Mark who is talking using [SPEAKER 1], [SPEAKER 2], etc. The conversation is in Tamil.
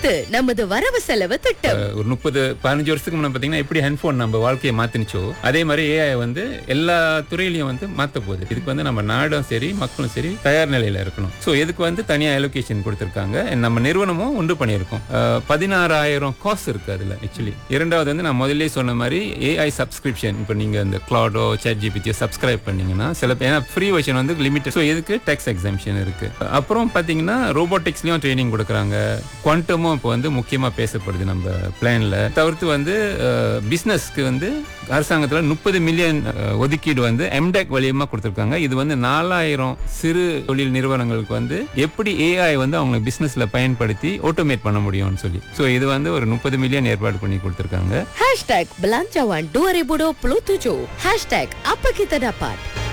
[SPEAKER 1] இது நமது வரவு செலவு திட்டம்
[SPEAKER 2] அஹ் ஒரு முப்பது பதினஞ்சு வருஷத்துக்கு முன்னாடி பாத்தீங்கன்னா எப்படி ஹெட்ஃபோன் நம்ம வாழ்க்கையை மாத்தினுச்சோ அதே மாதிரி ஏஐ வந்து எல்லா துறையிலையும் வந்து மாத்த போகுது இதுக்கு வந்து நம்ம நாடும் சரி மக்களும் சரி தயார் நிலையில இருக்கணும் ஸோ இதுக்கு வந்து தனியா அலோகேஷன் கொடுத்துருக்காங்க நம்ம நிறுவனமும் உண்டு பண்ணியிருக்கோம் அஹ் பதினாறாயிரம் காசு இருக்கு அதுல ஆக்சுவலி இரண்டாவது வந்து நான் முதல்ல சொன்ன மாதிரி ஏஐ சப்ஸ்கிரிப்ஷன் இப்போ நீங்க இந்த கிளாடோ சேட் ஜிபிடியோ சப்ஸ்கிரைப் பண்ணீங்கன்னா சில பேர் ஏன்னா ஃப்ரீ வெர்ஷன் வந்து லிமிட்டட் ஸோ இதுக்கு டேக்ஸ் எக்ஸாம்ஷன் இருக்கு அப்புறம் பாத்தீங்கன்னா ரோபோட்டிக்ஸ்லயும் ட்ரைனிங் கொடுக்குறாங்க குவாண்டமும் இப்போ வந்து முக்கியமா பேசப்படுது நம்ம பிளான்ல தவிர்த்து வந்து பிசினஸ்க்கு வந்து அரசாங்கத்தில் முப்பது மில்லியன் ஒதுக்கீடு வந்து எம்டெக் வழியமா கொடுத்துருக்காங்க இது வந்து நாலாயிரம் சிறு தொழில் நிறுவனங்களுக்கு வந்து எப்படி ஏஐ வந்து அவங்க பிசினஸ்ல பயன்படுத்தி ஆட்டோமேட் பண்ண முடியும்னு சொல்லி ஸோ இது வந்து ஒரு முப்பது மில்லியன் ஏற்பாடு பண்ணி கொடுத்துருக்காங்க
[SPEAKER 1] Hashtag Belanjawan 2027 Hashtag Apa Kita Dapat